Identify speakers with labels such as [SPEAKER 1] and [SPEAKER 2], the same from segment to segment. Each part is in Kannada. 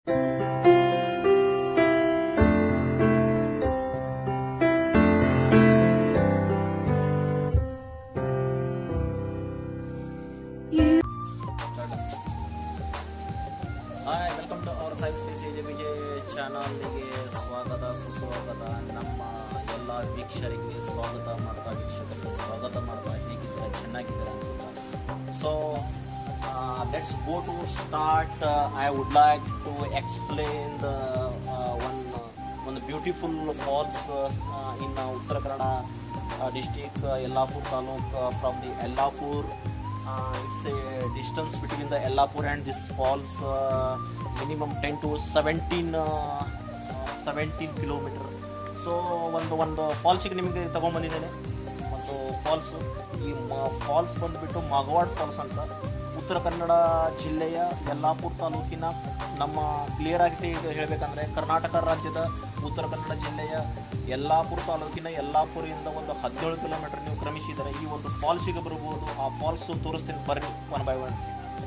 [SPEAKER 1] hi welcome to our science space AJ Vijay ಚಾನಲ್ಗೆ ಸ್ವಾಗತ ಸುಸ್ವಾಗತ ನಮ್ಮ ಎಲ್ಲ ವೀಕ್ಷಕರಿಗೆ ಸ್ವಾಗತ ಮಾಡ್ತಾ ವೀಕ್ಷಕರಿಗೆ ಸ್ವಾಗತ ಮಾಡ್ತಾ ಹೇಗಿದ್ದೀರಾ ಚೆನ್ನಾಗಿದ್ದೀರಾ ಅಂತ so let's go to start I would like to explain the one ಒಂದು beautiful falls in Uttara Kannada district Yellapur taluk from the Yellapur uh, it's a distance between the Ellapur and this falls uh, minimum 10 to 17 uh, uh, 17 kilometre so ಒಂದು ಒಂದು ಫಾಲ್ಸಿಗೆ ನಿಮಗೆ ತಗೊಂಬಂದಿದ್ದೇನೆ ಒಂದು ಫಾಲ್ಸ್ ಈ ಫಾಲ್ಸ್ ಬಂದುಬಿಟ್ಟು ಮಗವಾಡ್ ಫಾಲ್ಸ್ ಅಂತ ಉತ್ತರ ಕನ್ನಡ ಜಿಲ್ಲೆಯ ಯಲ್ಲಾಪುರ ತಾಲೂಕಿನ ನಮ್ಮ ಕ್ಲಿಯರ್ ಆಗಿ ಹೇಳಬೇಕಂದ್ರೆ ಕರ್ನಾಟಕ ರಾಜ್ಯದ ಉತ್ತರ ಕನ್ನಡ ಜಿಲ್ಲೆಯ ಯಲ್ಲಾಪುರ ತಾಲೂಕಿನ ಯಲ್ಲಾಪುರದಿಂದ ಒಂದು ಹದಿನೇಳು ಕಿಲೋಮೀಟರ್ ನೀವು ಕ್ರಮಿಸಿದರೆ ಈ ಒಂದು ಫಾಲ್ಸಿಗೆ ಬರ್ಬೋದು ಆ ಫಾಲ್ಸ್ ತೋರಿಸ್ತೀನಿ ಬರ್ರಿ ಒನ್ ಬೈ ಒನ್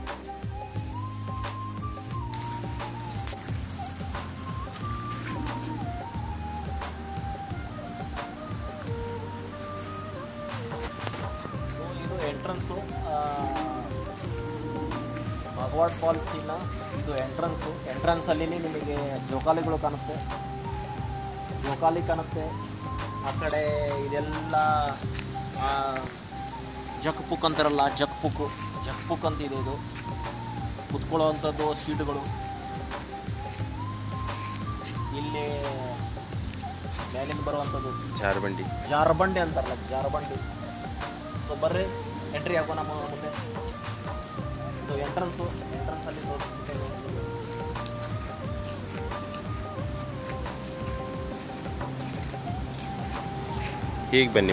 [SPEAKER 1] ಸೊ ಇದು ಎಂಟ್ರನ್ಸು ಮಗವಾಡ್ ಫಾಲ್ಸಿನ ಇದು ಎಂಟ್ರನ್ಸು ಎಂಟ್ರನ್ಸಲ್ಲಿ ನಿಮಗೆ ಜೋಕಾಲಿಗಳು ಕಾಣುತ್ತೆ ಜೋಕಾಲಿ ಕಾಣುತ್ತೆ ಆ ಕಡೆ ಇದೆಲ್ಲ ಆ, ಜಕ್ ಪುಕ್ ಅಂತಾರಲ್ಲ ಜಕ್ ಪುಕ್ ಜಕ್ ಪುಕ್ ಅಂತ ಇದೆ ಇದು ಕುತ್ಕೊಳ್ಳೋವಂಥದ್ದು ಸೀಟುಗಳು ಇಲ್ಲಿ ಮೇಲಿಂದ ಬರುವಂಥದ್ದು
[SPEAKER 2] ಜಾರಬಂಡಿ
[SPEAKER 1] ಜಾರಬಂಡಿ ಅಂತಾರಲ್ಲ ಜಾರಬಂಡಿ ಸೊ ಬರ್ರಿ ಎಂಟ್ರಿ ಹಾಕೋ ನಮ್ಮ ಮುಂದೆ ಇದು ಎಂಟ್ರನ್ಸು ಎಂಟ್ರನ್ಸಲ್ಲಿ ತೋರಿಸ್ಬಿಟ್ಟೆ
[SPEAKER 2] ಹೀಗೆ ಬನ್ನಿ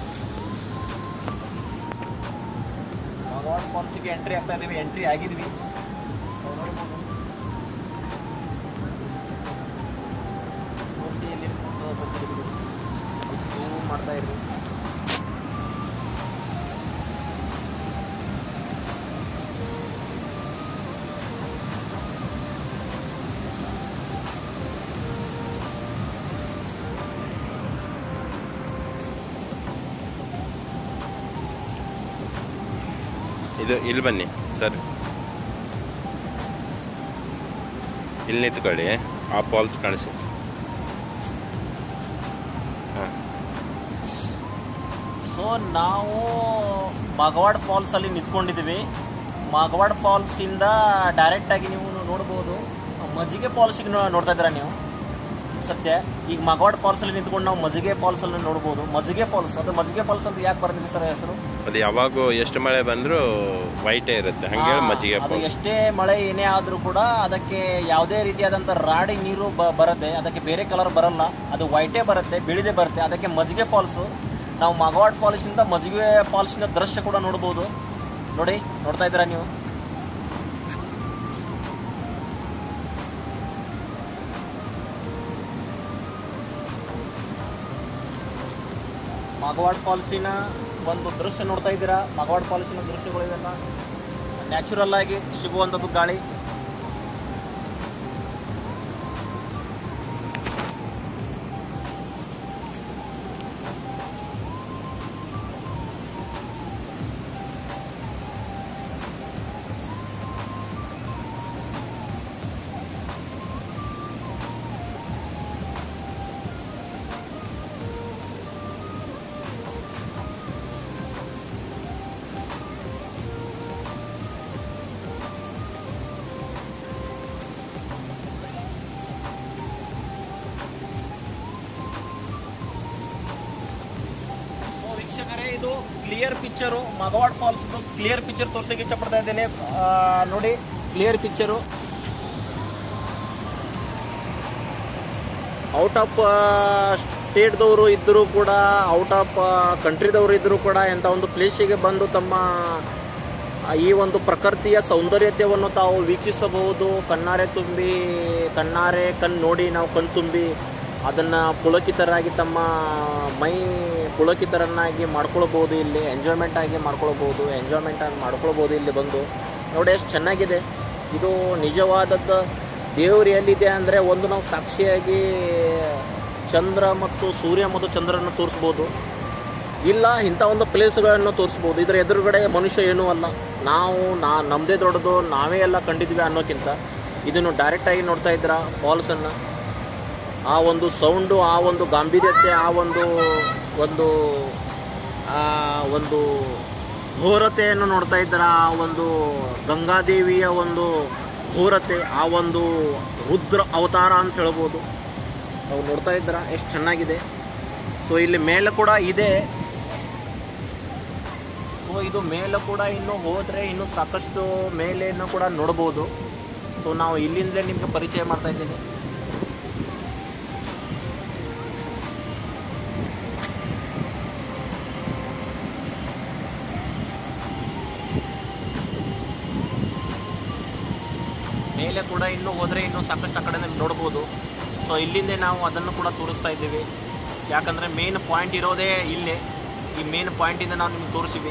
[SPEAKER 1] ಮಗವಾಡ್ ಫಾಲ್ಸಿಗೆ ಎಂಟ್ರಿ ಆಗ್ತಾ ಇದೀವಿ ಎಂಟ್ರಿ ಆಗಿದ್ವಿ ಪೂರ್ತಿ ಇಲ್ಲಿ ಬಂದಿದ್ದೀವಿ zoom ಮಾಡ್ತಾ ಇದ್ವಿ
[SPEAKER 2] ಇದು ಇಲ್ಲಿ ಬನ್ನಿ ಸರ್ ಇಲ್ಲಿ ನಿಂತ್ಕೊಳ್ಳಿ ಆ ಫಾಲ್ಸ್ ಕಾಣಿಸಿ ಹಾಂ
[SPEAKER 1] ಸೊ ನಾವು ಮಗವಾಡ್ ಫಾಲ್ಸಲ್ಲಿ ನಿಂತ್ಕೊಂಡಿದ್ದೀವಿ ಮಗವಾಡ್ ಫಾಲ್ಸಿಂದ ಡೈರೆಕ್ಟಾಗಿ ನೀವು ನೋಡ್ಬೋದು ಮಜ್ಜಿಗೆ ಫಾಲ್ಸಿಗೆ ನೋ- ನೋಡ್ತಾ ಇದ್ದೀರಾ ನೀವು ಸದ್ಯ ಈಗ ಮಗವಾಡ್ ಫಾಲ್ಸಲ್ಲಿ ನಿಂತ್ಕೊಂಡು ನಾವು ಮಜ್ಜಿಗೆ ಫಾಲ್ಸಲ್ಲಿ ನೋಡ್ಬೋದು ಮಜ್ಜಿಗೆ ಫಾಲ್ಸ್ ಅದು ಮಜ್ಜಿಗೆ ಫಾಲ್ಸ್ ಅಂತ ಯಾಕೆ ಬರ್ತಿದೆ ಸರ್ ಹೆಸರು
[SPEAKER 2] ಅದು ಯಾವಾಗೂ ಎಷ್ಟು ಮಳೆ ಬಂದರೂ ವೈಟೇ ಇರುತ್ತೆ ಹಂಗೇಳಿ
[SPEAKER 1] ಆ,
[SPEAKER 2] ಮಜ್ಜಿಗೆ
[SPEAKER 1] ಅದು
[SPEAKER 2] ಫಾಲ್ಸ್
[SPEAKER 1] ಎಷ್ಟೇ ಮಳೆ ಏನೇ ಆದರೂ ಕೂಡ ಅದಕ್ಕೆ ಯಾವುದೇ ರೀತಿಯಾದಂಥ ರಾಡಿ ನೀರು ಬ ಬರುತ್ತೆ ಅದಕ್ಕೆ ಬೇರೆ ಕಲರ್ ಬರಲ್ಲ ಅದು ವೈಟೇ ಬರುತ್ತೆ ಬಿಳಿದೇ ಬರುತ್ತೆ ಅದಕ್ಕೆ ಮಜ್ಜಿಗೆ ಫಾಲ್ಸು ನಾವು ಮಗವಾಡ್ ಫಾಲ್ಸಿಂದ ಮಜ್ಜಿಗೆ ಫಾಲ್ಸಿನ ದೃಶ್ಯ ಕೂಡ ನೋಡ್ಬೋದು ನೋಡಿ ನೋಡ್ತಾ ಇದ್ದೀರಾ ನೀವು ಮಗವಾಡ್ ಫಾಲ್ಸಿನ ಒಂದು ದೃಶ್ಯ ನೋಡ್ತಾ ಇದ್ದೀರಾ ಮಗವಾಡ್ ಫಾಲ್ಸಿನ ದೃಶ್ಯಗಳು ಇವೆಲ್ಲ ನ್ಯಾಚುರಲ್ ಆಗಿ ಸಿಗುವಂಥದ್ದು ಗಾಳಿ ಸೊ ವೀಕ್ಷಕರೇ ಇದು ಕ್ಲಿಯರ್ ಪಿಕ್ಚರು ಮಗವಾಡ್ ಫಾಲ್ಸ್ ಕ್ಲಿಯರ್ ಪಿಕ್ಚರ್ ತೋರಿಸಲಿಕ್ಕೆ ಇಷ್ಟಪಡ್ತಾ ಇದ್ದೇನೆ ಆ, ನೋಡಿ ಕ್ಲಿಯರ್ ಪಿಕ್ಚರು ಔಟ್ ಆಫ್ ಸ್ಟೇಟ್ದವರು ಇದ್ದರೂ ಕೂಡ ಔಟ್ ಆಫ್ ಕಂಟ್ರಿದವರು ಇದ್ದರೂ ಕೂಡ ಎಂಥ ಒಂದು ಪ್ಲೇಸಿಗೆ ಬಂದು ತಮ್ಮ ಆ, ಈ ಒಂದು ಪ್ರಕೃತಿಯ ಸೌಂದರ್ಯತೆಯನ್ನು ತಾವು ವೀಕ್ಷಿಸಬಹುದು ಕಣ್ಣಾರೆ ತುಂಬಿ ಕಣ್ಣಾರೆ ಕಣ್ಣು ನೋಡಿ ನಾವು ಕಣ್ ತುಂಬಿ ಅದನ್ನು ಪುಳಕಿತರಾಗಿ ತಮ್ಮ ಮೈ ಪುಳಕಿತರನ್ನಾಗಿ ಮಾಡ್ಕೊಳ್ಬೋದು ಇಲ್ಲಿ ಎಂಜಾಯ್ಮೆಂಟ್ ಆಗಿ ಮಾಡ್ಕೊಳ್ಬೋದು ಎಂಜಾಯ್ಮೆಂಟ್ ಆಗಿ ಮಾಡ್ಕೊಳ್ಬೋದು ಇಲ್ಲಿ ಬಂದು ನೋಡಿ ಎಷ್ಟು ಚೆನ್ನಾಗಿದೆ ಇದು ನಿಜವಾದದ್ದು ದೇವರು ಎಲ್ಲಿದೆ ಅಂದರೆ ಒಂದು ನಾವು ಸಾಕ್ಷಿಯಾಗಿ ಚಂದ್ರ ಮತ್ತು ಸೂರ್ಯ ಮತ್ತು ಚಂದ್ರನ ತೋರಿಸ್ಬೋದು ಇಲ್ಲ ಇಂಥ ಒಂದು ಪ್ಲೇಸ್ಗಳನ್ನು ತೋರಿಸ್ಬೋದು ಇದರ ಎದುರುಗಡೆ ಮನುಷ್ಯ ಏನೂ ಅಲ್ಲ ನಾವು ನಾ ನಮ್ಮದೇ ದೊಡ್ಡದು ನಾವೇ ಎಲ್ಲ ಕಂಡಿದ್ವಿ ಅನ್ನೋಕ್ಕಿಂತ ಇದನ್ನು ಡೈರೆಕ್ಟಾಗಿ ನೋಡ್ತಾ ಇದ್ದೀರಾ ಫಾಲ್ಸನ್ನು ಆ ಒಂದು ಸೌಂಡು ಆ ಒಂದು ಗಾಂಭೀರ್ಯತೆ ಆ ಒಂದು ಒಂದು ಆ ಒಂದು ಘೋರತೆಯನ್ನು ನೋಡ್ತಾ ಇದ್ದೀರಾ ಆ ಒಂದು ಗಂಗಾದೇವಿಯ ಒಂದು ಘೋರತೆ ಆ ಒಂದು ರುದ್ರ ಅವತಾರ ಅಂತ ಹೇಳ್ಬೋದು ನಾವು ನೋಡ್ತಾ ಇದ್ದೀರಾ ಎಷ್ಟು ಚೆನ್ನಾಗಿದೆ ಸೊ ಇಲ್ಲಿ ಮೇಲೆ ಕೂಡ ಇದೆ ಸೊ ಇದು ಮೇಲೆ ಕೂಡ ಇನ್ನು ಹೋದರೆ ಇನ್ನೂ ಸಾಕಷ್ಟು ಮೇಲೆಯನ್ನು ಕೂಡ ನೋಡ್ಬೋದು ಸೊ ನಾವು ಇಲ್ಲಿಂದಲೇ ನಿಮಗೆ ಪರಿಚಯ ಮಾಡ್ತಾ ಇದ್ದೀನಿ ಮೇಲೆ ಕೂಡ ಇನ್ನೂ ಹೋದರೆ ಇನ್ನೂ ಸಾಕಷ್ಟು ಆ ಕಡೆ ನೋಡ್ಬೋದು ಸೊ ಇಲ್ಲಿಂದೇ ನಾವು ಅದನ್ನು ಕೂಡ ತೋರಿಸ್ತಾ ಇದ್ದೀವಿ ಯಾಕಂದರೆ ಮೇನ್ ಪಾಯಿಂಟ್ ಇರೋದೇ ಇಲ್ಲೇ ಈ ಮೇನ್ ಪಾಯಿಂಟಿಂದ ನಾವು ನಿಮ್ಗೆ ತೋರಿಸಿವಿ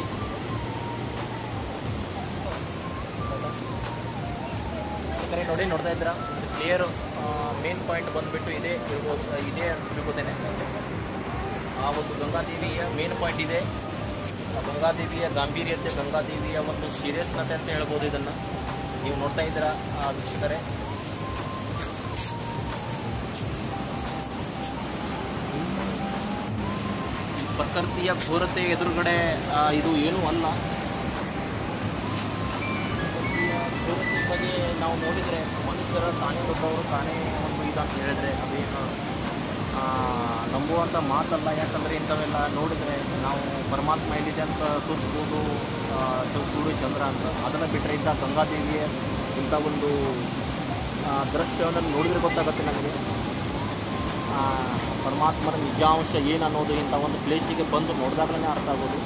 [SPEAKER 1] ಈ ಕಡೆ ನೋಡಿ ನೋಡ್ತಾ ಇದ್ದೀರಾ ಕ್ಲಿಯರ್ ಮೇನ್ ಪಾಯಿಂಟ್ ಬಂದುಬಿಟ್ಟು ಇದೇ ಇರ್ಬೋದು ಇದೇ ಅಂತ ತಿಳ್ಕೊತೇನೆ ಆ ಒಂದು ಗಂಗಾದೇವಿಯ ಮೇನ್ ಪಾಯಿಂಟ್ ಇದೆ ಆ ಗಂಗಾದೇವಿಯ ಗಾಂಭೀರ್ಯತೆ ಗಂಗಾದೇವಿಯ ಒಂದು ಸೀರಿಯಸ್ನತೆ ಅಂತ ಹೇಳ್ಬೋದು ಇದನ್ನು ನೀವು ನೋಡ್ತಾ ಇದ್ದೀರಾ ಆ ವೀಕ್ಷಕರೇ ಈ ಪ್ರಕೃತಿಯ ಘೋರತೆ ಎದುರುಗಡೆ ಆ, ಇದು ಏನೂ ಅಲ್ಲ ಪ್ರಕೃತಿಯ ಘೋರತೆ ಬಗ್ಗೆ ನಾವು ನೋಡಿದರೆ ಮನುಷ್ಯರ ತಾನೇ ದೊಡ್ಡವರು ತಾನೇ ಒಂದು ಇದಂತ ಹೇಳಿದ್ರೆ ಅದೇನು ಆ, ನಂಬುವಂಥ ಮಾತಲ್ಲ ಯಾಕಂದರೆ ಇಂಥವೆಲ್ಲ ನೋಡಿದರೆ ನಾವು ಪರಮಾತ್ಮ ಎಲ್ಲಿದೆ ಅಂತ ತೋರಿಸ್ಬೋದು ಆ, ಚ- ಸೂರ್ಯ ಚಂದ್ರ ಅಂತ ಅದನ್ನು ಬಿಟ್ಟರೆ ಇಂಥ ಗಂಗಾದೇವಿಯ ಇಂಥ ಒಂದು ಆ, ದೃಶ್ಯವನ್ನು ನೋಡಿದರೆ ಗೊತ್ತಾಗುತ್ತೆ ನಮಗೆ ಆ, ಪರಮಾತ್ಮನ ನಿಜಾಂಶ ಏನು ಅನ್ನೋದು ಇಂಥ ಒಂದು ಪ್ಲೇಸಿಗೆ ಬಂದು ನೋಡಿದಾಗಲೇ ಅರ್ಥ ಆಗೋದು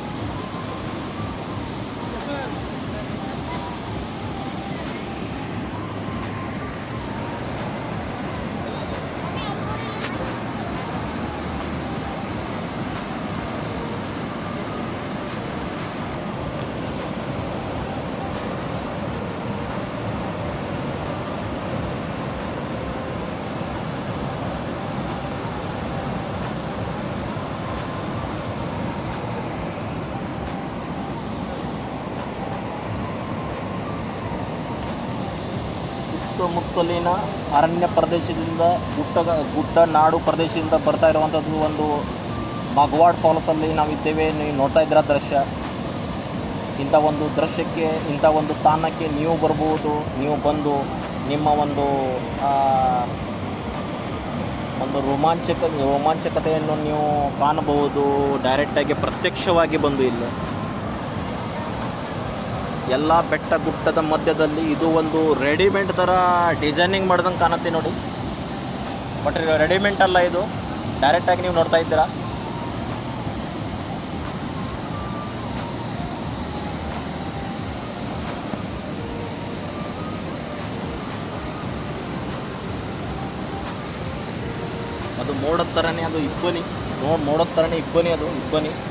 [SPEAKER 1] ಸುತ್ತಮುತ್ತಲಿನ ಅರಣ್ಯ ಪ್ರದೇಶದಿಂದ ಗುಡ್ಡ ಗುಡ್ಡ ನಾಡು ಪ್ರದೇಶದಿಂದ ಬರ್ತಾ ಇರುವಂಥದ್ದು ಒಂದು ಮಗವಾಡ್ ಫಾಲ್ಸಲ್ಲಿ ನಾವಿದ್ದೇವೆ ನೀವು ನೋಡ್ತಾ ಇದ್ದೀರಾ ದೃಶ್ಯ ಇಂಥ ಒಂದು ದೃಶ್ಯಕ್ಕೆ ಇಂಥ ಒಂದು ತಾಣಕ್ಕೆ ನೀವು ಬರ್ಬೋದು ನೀವು ಬಂದು ನಿಮ್ಮ ಒಂದು ಆ, ಒಂದು ರೋಮಾಂಚಕ ರೋಮಾಂಚಕತೆಯನ್ನು ನೀವು ಕಾಣಬಹುದು ಡೈರೆಕ್ಟಾಗಿ ಪ್ರತ್ಯಕ್ಷವಾಗಿ ಬಂದು ಇಲ್ಲಿ ಎಲ್ಲ ಬೆಟ್ಟ ಗುಡ್ಡದ ಮಧ್ಯದಲ್ಲಿ ಇದು ಒಂದು ರೆಡಿಮೇಡ್ ಥರ ಡಿಸೈನಿಂಗ್ ಮಾಡ್ದಂಗೆ ಕಾಣುತ್ತೆ ನೋಡಿ ಬಟ್ ರೆಡಿಮೇಡ್ ಅಲ್ಲ ಇದು ಡೈರೆಕ್ಟಾಗಿ ನೀವು ನೋಡ್ತಾ ಇದ್ದೀರಾ ಅದು ಮೋಡದ ಥರನೇ ಅದು ಇಬ್ಬನಿ ನೋಡ್ ಮೋಡದ ಥರನೇ ಇಬ್ಬನಿ ಅದು ಇಬ್ಬನಿ